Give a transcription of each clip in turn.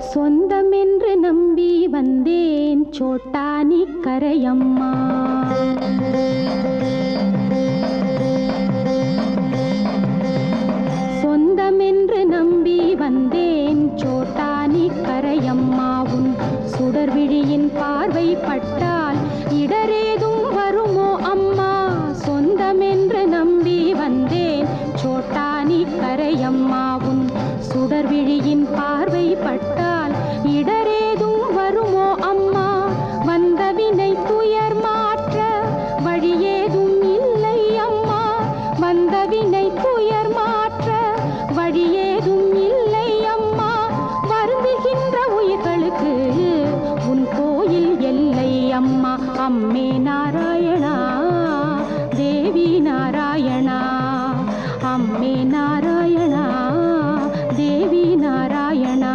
சொந்தமென்று நம்பி வந்தேன் சோட்டானி கரையம்மா சொந்தமென்று நம்பி வந்தேன் சோட்டானி கரையம்மாவும் சுடர் விழியின் பார்வை பட்டால் இடரேதும் வருமோ அம்மா சொந்தமென்று நம்பி வந்தேன் சோட்டானி கரையம்மாவும் சுடர் விழியின் பார்வை பட்டால் இடரேதும் வருமோ அம்மா வந்த வினை துயர் மாற்ற வழியேதும் இல்லை அம்மா வந்த வினை துயர் மாற்ற வழியேதும் இல்லை அம்மா வருந்துகின்ற உயிர்களுக்கு உன் கோயில் எல்லை அம்மா அம்மே நாராயணா தேவி நாராயணா அம்மே நாராயணா தேவி நாராயணா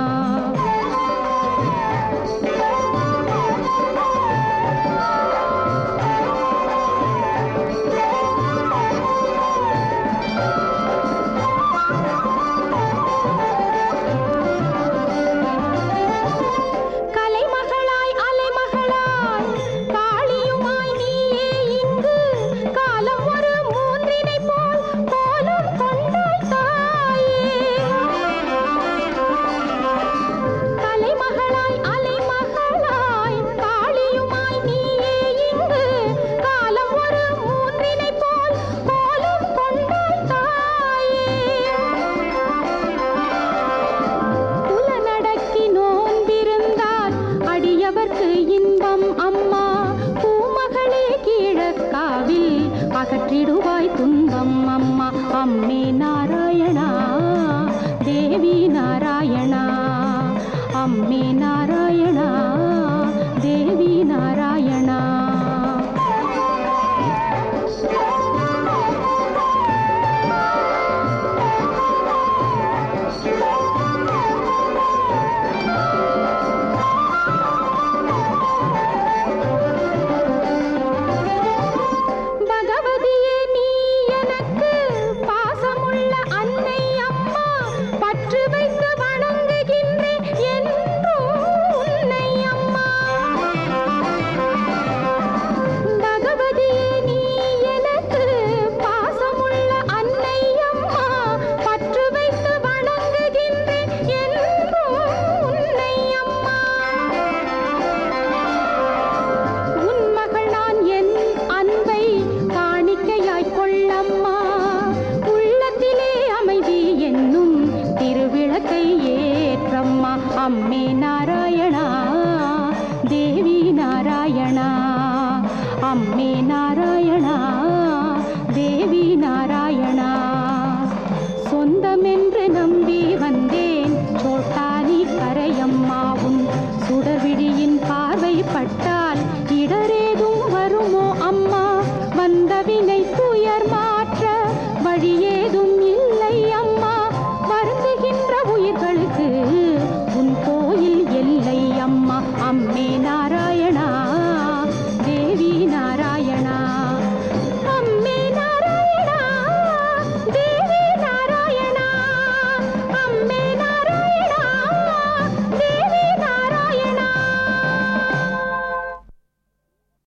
கலைமகளாய் அலைமகளாய் காளியுமாய் நீயே இங்கு காலம் ஒரு மூன்றினை போல் போலும் கொண்டாய் தாயே கலைமகளாய் அலைமகளாய் காளியுமாய் நீயே இங்கு காலம் ஒரு மூன்றினை போல் போலும் கொண்டாய் தாயே புலனடக்கி நோன்பிருந்தால் அடியவர்க்கு இன்பம் அம்மா பூமகளே கீழக்காவில் அகற்றிடுவாய் துன்பம் அம்மா அம்மே நாராயணா தேவி நாராயணா அம்மே நாராயணா தேவி நாராயணா பகவதியே நீ எனக்கு பாசமுள்ள அன்னை அம்மா பற்று வைத்து வணங்குகின்றேன் என்றும் உன்னை அம்மா பகவதியே நீ எனக்கு பாசமுள்ள அன்னை அம்மா பற்று வைத்து வணங்குகின்றேன் என்றும் உன்னை அம்மா உன் மகள் நான் என் அன்பை காணிக்கையாய் கொள்ளம்மா உள்ளத்திலே அமைதி என்னும் திருவிளக்கை ஏற்றம்மா அம்மே நாராயணா தேவி நாராயணா அம்மே நாராயணா தேவி நாராயணா சொந்தமென்று நம்பி வந்தேன் சோட்டானி கரையம்மாவும் சுடர்விழியின் பார்வை பட்டால் இடரேதும் வருமோ அம்மா வந்த வினை துயர் மாற்ற வழியேதும் இல்லை அம்மா வருந்துகின்ற உயிர்களுக்கு உன் கோயில் எல்லை அம்மா அம்மே நாராயண